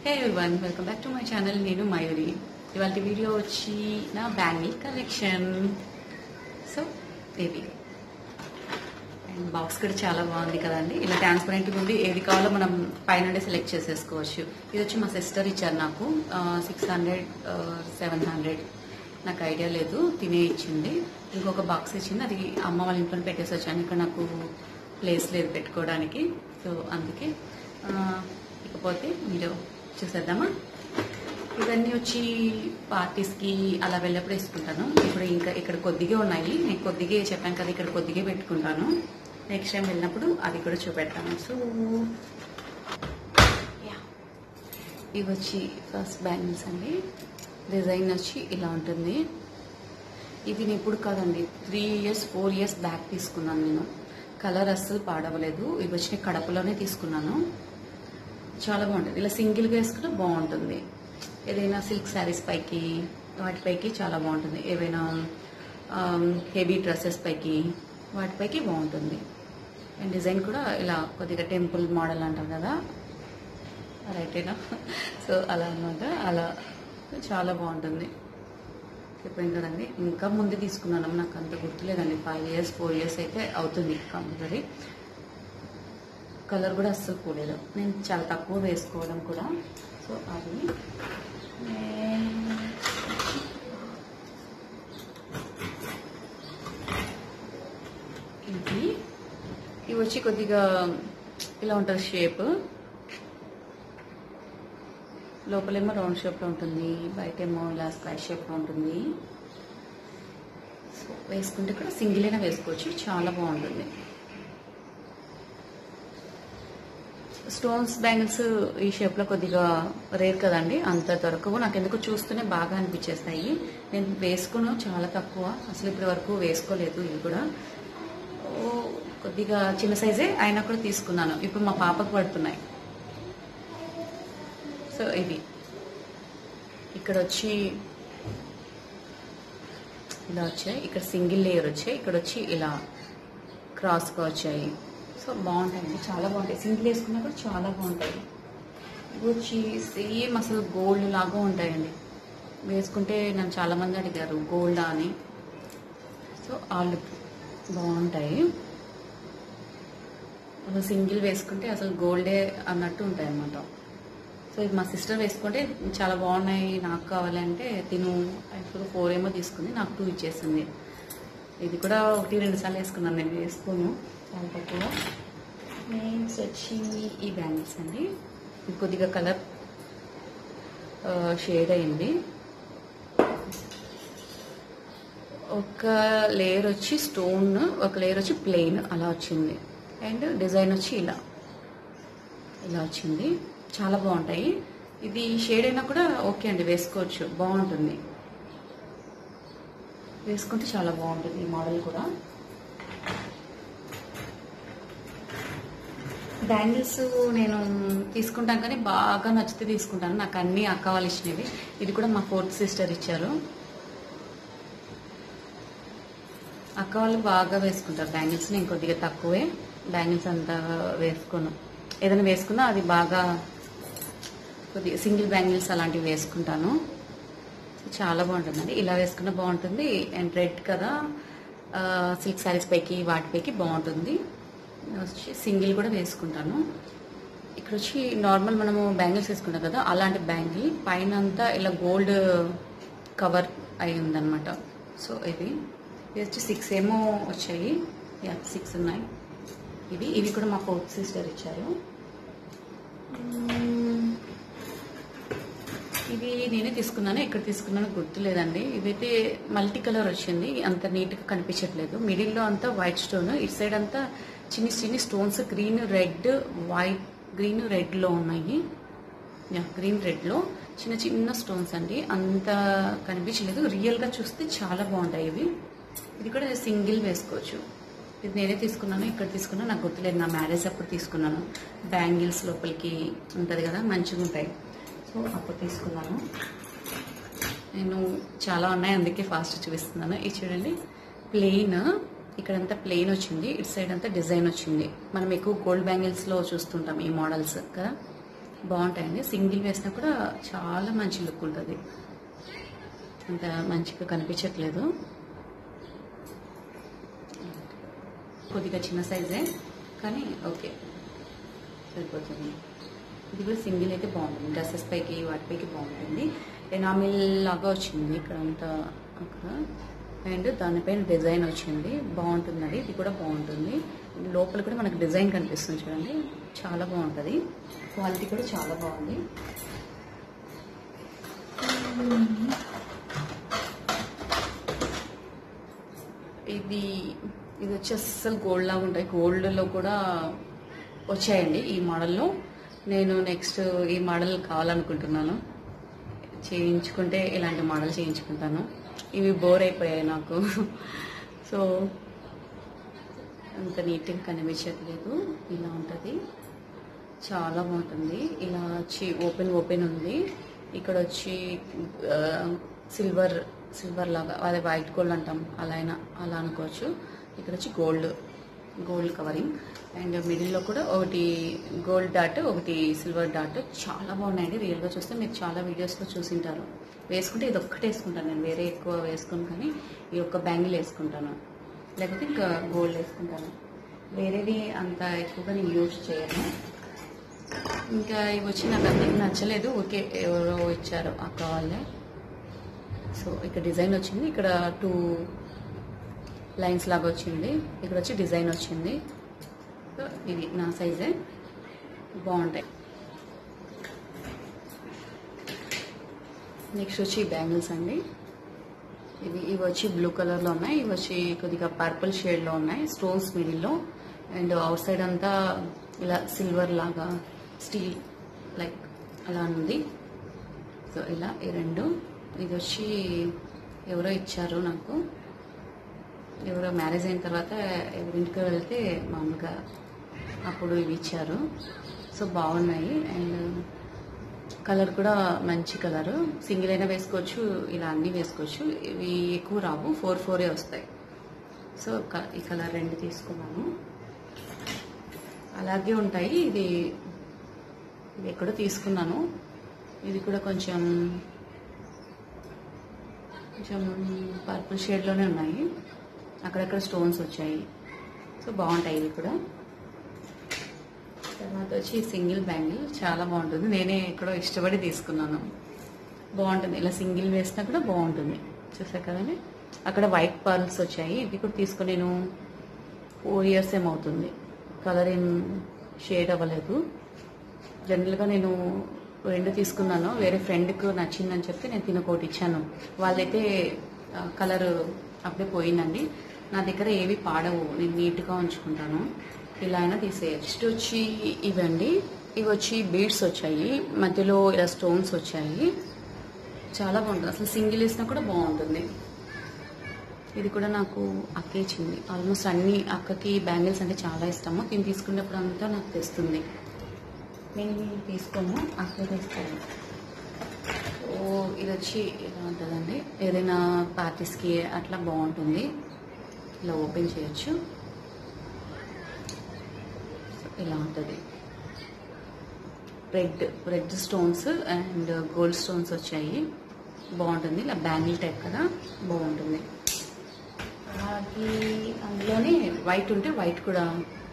Hey one welcome back to my channel నేను మయూరి ఇవాళ video వచ్చి నా బ్యాంగిల్ కలెక్షన్ సో ఇది అండ్ బాక్స్ కూడా చాలా బాగుంది కదండి ఇలా ట్రాన్స్పరెంట్గా ఉంది ఏది కావాలో మనం పైన సెలెక్ట్ చేసేసుకోవచ్చు ఇది వచ్చి మా సిస్టర్ ఇచ్చారు నాకు సిక్స్ హండ్రెడ్ సెవెన్ హండ్రెడ్ నాకు ఐడియా లేదు తినే ఇచ్చింది ఇంకొక బాక్స్ ఇచ్చింది అది అమ్మ వాళ్ళ ఇంట్లో పెట్టేసి వచ్చాను ఇక్కడ నాకు ప్లేస్ లేదు పెట్టుకోవడానికి సో అందుకే ఆ, ఇకపోతే మీరు చూసేద్దామా ఇవన్నీ వచ్చి పార్టీస్కి అలా వెళ్ళినప్పుడు వేసుకుంటాను ఇప్పుడు ఇంకా ఇక్కడ కొద్దిగా ఉన్నాయి నేను కొద్దిగా చెప్పాను కదా ఇక్కడ కొద్దిగా పెట్టుకుంటాను నెక్స్ట్ టైం వెళ్ళినప్పుడు అది కూడా చూపెడతాను సో యా ఇవి వచ్చి ఫస్ట్ బ్యాంగిల్స్ అండి డిజైన్ వచ్చి ఇలా ఉంటుంది ఇది నేను ఇప్పుడు కాదండి three years four years back తీసుకున్నాను నేను కలర్ అస్సలు పాడవలేదు ఇవి వచ్చి నేను కడపలోనే తీసుకున్నాను చాలా బాగుంటుంది ఇలా సింగిల్గా వేసుకున్నా బాగుంటుంది ఏదైనా సిల్క్ శారీస్ పైకి వాటిపైకి చాలా బాగుంటుంది ఏవైనా హెవీ డ్రెస్సెస్ పైకి వాటిపైకి బాగుంటుంది అండ్ డిజైన్ కూడా ఇలా కొద్దిగా టెంపుల్ మోడల్ అంటాం కదా రైటేనా సో అలా అన్నమాట అలా చాలా బాగుంటుంది చెప్పాను కదండి ఇంకా ముందు తీసుకున్నాను నాకు అంత గుర్తులేదండి ఫైవ్ ఇయర్స్ ఫోర్ ఇయర్స్ అయితే అవుతుంది కంపల్సరీ కలర్ కూడా అస్సలు పోలేదు నేను చాలా తక్కువ వేసుకోవడం కూడా సో అది ఇది ఇవి వచ్చి కొద్దిగా ఇలా ఉంటుంది షేప్ లోపలేమో రౌండ్ షేప్లో ఉంటుంది బయటేమో ఇలా స్క్వైర్ షేప్లో ఉంటుంది సో వేసుకుంటే కూడా సింగిల్ అయినా వేసుకోవచ్చు చాలా బాగుంటుంది స్టోన్స్ బ్యాంగిల్స్ ఈ షేప్ లో కొద్దిగా రేర్ కదండి అంత దొరకవు నాకు ఎందుకు చూస్తూనే బాగా అనిపించేస్తాయి నేను వేసుకున్నాను చాలా తక్కువ అసలు ఇప్పటి వరకు వేసుకోలేదు ఇవి కూడా ఓ కొద్దిగా చిన్న సైజే అయినా కూడా తీసుకున్నాను ఇప్పుడు మా పాపకు పడుతున్నాయి సో ఇవి ఇక్కడ వచ్చి ఇలా వచ్చాయి ఇక్కడ సింగిల్ లేయర్ వచ్చాయి ఇక్కడ వచ్చి ఇలా క్రాస్గా వచ్చాయి సో బాగుంటాయండి చాలా బాగుంటాయి సింగిల్ వేసుకున్నా కూడా చాలా బాగుంటాయి ఇవి వచ్చి సేమ్ అసలు గోల్డ్ లాగా ఉంటాయండి వేసుకుంటే నన్ను చాలా మంది అడిగారు గోల్డా అని సో వాళ్ళు బాగుంటాయి అసలు సింగిల్ వేసుకుంటే అసలు గోల్డే అన్నట్టు ఉంటాయి అన్నమాట సో ఇది మా సిస్టర్ వేసుకుంటే చాలా బాగున్నాయి నాకు కావాలంటే తిను యాక్చువల్గా ఫోర్ ఏమో తీసుకుంది నాకు టూ ఇచ్చేసింది ఇది కూడా ఒకటి రెండు సార్లు వేసుకున్నాను నేను వేసుకోను చాలా తక్కువ నెక్స్ట్ వచ్చి ఈ బ్యాంగిల్స్ అండి ఇది కొద్దిగా కలర్ షేడ్ అయింది ఒక లేయర్ వచ్చి స్టోన్ ఒక లేయర్ వచ్చి ప్లెయిన్ అలా వచ్చింది అండ్ డిజైన్ వచ్చి ఇలా ఇలా వచ్చింది చాలా బాగుంటాయి ఇది షేడ్ అయినా కూడా ఓకే అండి వేసుకోవచ్చు బాగుంటుంది వేసుకుంటే చాలా బాగుంటుంది ఈ మోడల్ కూడా బ్యాంగిల్స్ నేను తీసుకుంటాను కానీ బాగా నచ్చితే తీసుకుంటాను నాకు అన్ని అక్క వాళ్ళు ఇచ్చినవి ఇది కూడా మా ఫోర్త్ సిస్టర్ ఇచ్చారు అక్క వాళ్ళు బాగా వేసుకుంటారు బ్యాంగిల్స్ నేను కొద్దిగా తక్కువే బ్యాంగిల్స్ అంతా వేసుకోను ఏదైనా వేసుకున్నా అది బాగా కొద్దిగా సింగిల్ బ్యాంగిల్స్ అలాంటివి వేసుకుంటాను చాలా బాగుంటుందండి ఇలా వేసుకున్న బాగుంటుంది అండ్ రెడ్ కదా సిల్క్ శారీస్ పైకి వాటిపైకి బాగుంటుంది వచ్చి సింగిల్ కూడా వేసుకుంటాను ఇక్కడ వచ్చి నార్మల్ మనము బ్యాంగిల్స్ వేసుకుంటాం కదా అలాంటి బ్యాంగిల్ పైన అంతా ఇలా గోల్డ్ కవర్ అయి ఉందన్నమాట సో ఇది ఇది వచ్చి సిక్స్ ఏమో వచ్చాయి యా సిక్స్ ఉన్నాయి ఇవి ఇవి కూడా మా ఫోర్త్ సిస్టర్ ఇచ్చారు మ్మ్. ఇవి నేనే తీసుకున్నాను ఎక్కడ తీసుకున్నానో గుర్తులేదండి ఇవైతే మల్టీ కలర్ వచ్చింది అంత నీట్గా కనిపించట్లేదు మిడిల్లో అంతా వైట్ స్టోన్ ఇటు సైడ్ అంతా చిన్ని చిన్ని stones green red white green రెడ్లో ఉన్నాయి యా గ్రీన్ రెడ్లో చిన్న చిన్న స్టోన్స్ అండి అంత కనిపించలేదు రియల్గా చూస్తే చాలా బాగుంటాయి ఇవి ఇది కూడా సింగిల్ వేసుకోవచ్చు ఇది నేనే తీసుకున్నాను ఇక్కడ తీసుకున్నాను నాకు గుర్తులేదు నా మ్యారేజ్ అప్పుడు తీసుకున్నాను బ్యాంగిల్స్ లోపలికి ఉంటుంది కదా మంచిగా ఉంటాయి సో అప్పుడు తీసుకున్నాను నేను చాలా ఉన్నాయి అందుకే ఫాస్ట్ చూపిస్తున్నాను ఇది చూడండి ప్లెయిన్ ఇక్కడంతా ప్లెయిన్ వచ్చింది ఇటు సైడ్ అంతా డిజైన్ వచ్చింది మనం ఎక్కువ గోల్డ్ బ్యాంగిల్స్లో చూస్తుంటాం ఈ మోడల్స్ కదా బాగుంటాయండి సింగిల్ వేసినా కూడా చాలా మంచి లుక్ ఉంటుంది అంత మంచిగా కనిపించట్లేదు కొద్దిగా చిన్న సైజే కానీ ఓకే సరిపోతుంది ఇది కూడా సింగిల్ అయితే బాగుంటుంది డ్రెస్సెస్ పైకి వాటిపైకి బాగుంటుంది ఎనామిల్ లాగా వచ్చింది ఇక్కడ అంతా అక్కడ అండ్ దానిపైన డిజైన్ వచ్చింది బాగుంటుంది అది ఇది కూడా బాగుంటుంది లోపల కూడా మనకు డిజైన్ కనిపిస్తుంది చూడండి చాలా బాగుంటుంది క్వాలిటీ కూడా చాలా బాగుంది ఇది ఇది వచ్చి అస్సలు గోల్డ్ లాగా ఉంటాయి గోల్డ్లో కూడా వచ్చాయండి ఈ మోడల్లో నేను నెక్స్ట్ ఈ మోడల్ కావాలనుకుంటున్నాను చేయించుకుంటే ఇలాంటి మోడల్ చేయించుకుంటాను ఇవి బోర్ అయిపోయాయి నాకు సో అంత నీట్గా కనిపించట్లేదు ఇలా ఉంటుంది చాలా బాగుంటుంది ఇలా వచ్చి ఓపెన్ ఓపెన్ ఉంది ఇక్కడ వచ్చి ఆ, సిల్వర్ సిల్వర్ లాగా అదే వైట్ గోల్డ్ అంటాం అలా అయినా అలా అనుకోవచ్చు ఇక్కడ వచ్చి గోల్డ్ గోల్డ్ కవరింగ్ అండ్ మిడిల్లో కూడా ఒకటి గోల్డ్ డాట్ ఒకటి సిల్వర్ డాట్ చాలా బాగున్నాయండి రియల్గా చూస్తే మీరు చాలా వీడియోస్లో చూసింటారు వేసుకుంటే ఇది ఒక్కటే వేసుకుంటాను నేను వేరే ఎక్కువ వేసుకోను కానీ ఈ ఒక్క బ్యాంగిల్ వేసుకుంటాను లేకపోతే ఇంకా గోల్డ్ వేసుకుంటాను వేరేవి అంత ఎక్కువగా నేను యూజ్ చేయను ఇంకా ఇవి వచ్చి నాకు అంత ఏం నచ్చలేదు ఓకే ఎవరో ఇచ్చారు అక్క వాళ్ళే సో ఇక్కడ డిజైన్ వచ్చింది ఇక్కడ టూ లైన్స్ లాగా వచ్చింది ఇక్కడ వచ్చి డిజైన్ వచ్చింది సో ఇవి నా సైజే బాగుంటాయి నెక్స్ట్ వచ్చి బ్యాంగిల్స్ అండి ఇవి ఇవి వచ్చి బ్లూ కలర్లో ఉన్నాయి ఇవి వచ్చి కొద్దిగా పర్పుల్ షేడ్లో ఉన్నాయి స్టోన్స్ మిడిల్లో అండ్ అవుట్ సైడ్ అంతా ఇలా సిల్వర్ లాగా స్టీల్ లైక్ అలా ఉంది సో ఇలా ఈ రెండు ఇది వచ్చి ఎవరో ఇచ్చారు నాకు ఎవరో మ్యారేజ్ అయిన తర్వాత ఎవరింటికి వెళ్తే మామూలుగా అప్పుడు ఇవి ఇచ్చారు సో బాగున్నాయి అండ్ కలర్ కూడా మంచి కలర్ సింగిల్ అయినా వేసుకోవచ్చు ఇలా అన్నీ వేసుకోవచ్చు ఇవి ఎక్కువ రావు ఫోర్ ఫోరే వస్తాయి సో క- ఈ కలర్ రెండు తీసుకున్నాను అలాగే ఉంటాయి ఇది ఇది ఎక్కడో తీసుకున్నాను ఇది కూడా కొంచెం కొంచెం పర్పుల్ షేడ్లోనే ఉన్నాయి అక్కడక్కడ స్టోన్స్ వచ్చాయి సో బాగుంటాయి ఇవి కూడా తర్వాత వచ్చి సింగిల్ బ్యాంగిల్ చాలా బాగుంటుంది నేనే ఎక్కడో ఇష్టపడి తీసుకున్నాను బాగుంటుంది ఇలా సింగిల్ వేసినా కూడా బాగుంటుంది చూసా కదండి అక్కడ వైట్ పర్ల్స్ వచ్చాయి ఇవి కూడా తీసుకుని నేను ఫోర్ ఇయర్స్ ఏమవుతుంది కలర్ ఏం షేడ్ అవ్వలేదు జనరల్గా నేను రెండు తీసుకున్నాను వేరే ఫ్రెండ్కి నచ్చిందని చెప్తే నేను తినకోటి ఇచ్చాను వాళ్ళైతే కలర్ అప్పుడే పోయిందండి నా దగ్గర ఏవి పాడవు నేను నీట్గా ఉంచుకుంటాను ఇలా అయినా తీసేయచ్చు నెక్స్ట్ వచ్చి ఇవండి ఇవి వచ్చి బీడ్స్ వచ్చాయి మధ్యలో ఇలా స్టోన్స్ వచ్చాయి చాలా బాగుంటుంది అసలు సింగిల్ వేసినా కూడా బాగుంటుంది ఇది కూడా నాకు అక్క ఇచ్చింది ఆల్మోస్ట్ అన్ని అక్కకి బ్యాంగిల్స్ అంటే చాలా ఇష్టము తిని తీసుకున్నప్పుడు అంతా నాకు తెస్తుంది నేను ఇవి తీసుకోను అక్క తీసుకోను ఓ ఇది వచ్చి ఇలా ఉంటుందండి ఏదైనా పార్టీస్కి అట్లా బాగుంటుంది ఇలా ఓపెన్ చేయొచ్చు ఇలా ఉంటుంది red red stones and gold stones వచ్చాయి బాగుంటుంది ఇలా బ్యాంగిల్ టైప్ కదా బాగుంటుంది అలాగే అందులోనే వైట్ ఉంటే వైట్ కూడా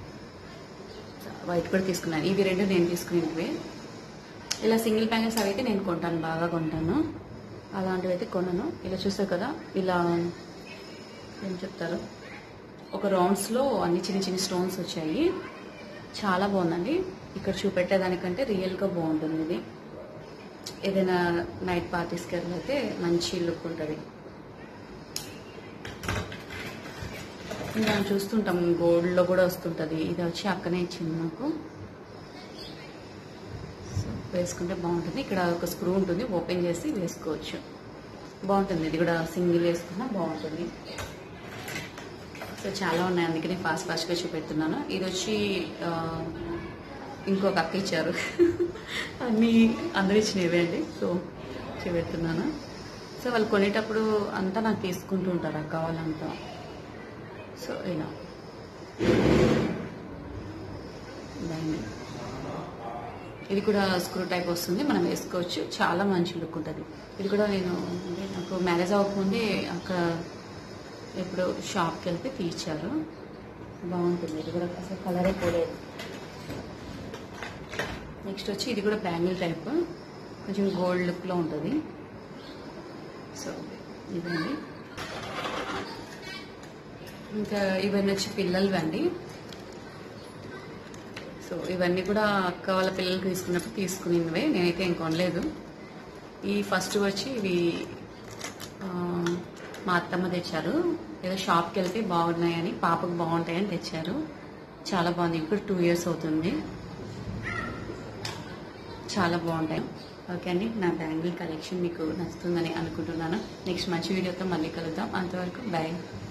వైట్ కూడా తీసుకున్నాను ఇవి రెండు నేను తీసుకునేవి ఇలా సింగిల్ బ్యాంగిల్స్ అవి అయితే నేను కొంటాను బాగా కొంటాను అలాంటివి అయితే కొనను ఇలా చూసారు కదా ఇలా ఏం చెప్తారు ఒక రౌండ్స్లో అన్ని చిన్న చిన్న స్టోన్స్ వచ్చాయి చాలా బాగుందండి ఇక్కడ చూపెట్టేదానికంటే రియల్గా బాగుంటుంది ఇది ఏదైనా నైట్ పార్టీస్కి వెళ్ళైతే మంచి లుక్ ఉంటుంది మనం చూస్తుంటాం గోల్డ్లో కూడా వస్తుంటుంది ఇది వచ్చి అక్కనే ఇచ్చింది నాకు సో వేసుకుంటే బాగుంటుంది ఇక్కడ ఒక స్క్రూ ఉంటుంది ఓపెన్ చేసి వేసుకోవచ్చు బాగుంటుంది ఇది కూడా సింగిల్ వేసుకున్నా బాగుంటుంది సో చాలా ఉన్నాయి అందుకని ఫాస్ట్ ఫాస్ట్గా చూపెడుతున్నాను ఇది వచ్చి ఆ, ఇంకొక అక్క ఇచ్చారు అన్నీ అందరూ ఇచ్చినవే అండి సో చూపెడుతున్నాను సో వాళ్ళు కొనేటప్పుడు అంతా నాకు తీసుకుంటూ ఉంటారు అక్క వాళ్ళంతా సో ఇలా బ్యాంగిల్ ఇది కూడా స్క్రూ టైప్ వస్తుంది మనం వేసుకోవచ్చు చాలా మంచి లుక్ ఉంటుంది ఇది కూడా నేను అంటే నాకు మ్యారేజ్ అవ్వకముందే అక్కడ ఎప్పుడు షాప్కి వెళ్తే తీర్చారు బాగుంటుంది ఇది కూడా అసలు కలరే పోలేదు నెక్స్ట్ వచ్చి ఇది కూడా బ్యాంగిల్ టైప్ కొంచెం గోల్డ్ లుక్లో ఉంటుంది సో ఇదండి ఇంకా ఇవన్నీ వచ్చి పిల్లలవండి సో ఇవన్నీ కూడా అక్క వాళ్ళ పిల్లలకి తీసుకున్నప్పుడు తీసుకునేవే నేనైతే ఏం కొనలేదు ఈ ఫస్ట్ వచ్చి ఇవి ఆ, మా అత్తమ్మ తెచ్చారు ఏదో షాప్కి వెళ్తే బాగున్నాయని పాపకు బాగుంటాయని తెచ్చారు చాలా బాగుంది ఇప్పుడు టూ ఇయర్స్ అవుతుంది చాలా బాగుంటాయి ఓకే అండి నా బ్యాంగిల్ కలెక్షన్ మీకు నచ్చుతుందని అనుకుంటున్నాను నెక్స్ట్ మంచి వీడియోతో మళ్ళీ కలుద్దాం అంతవరకు బాయ్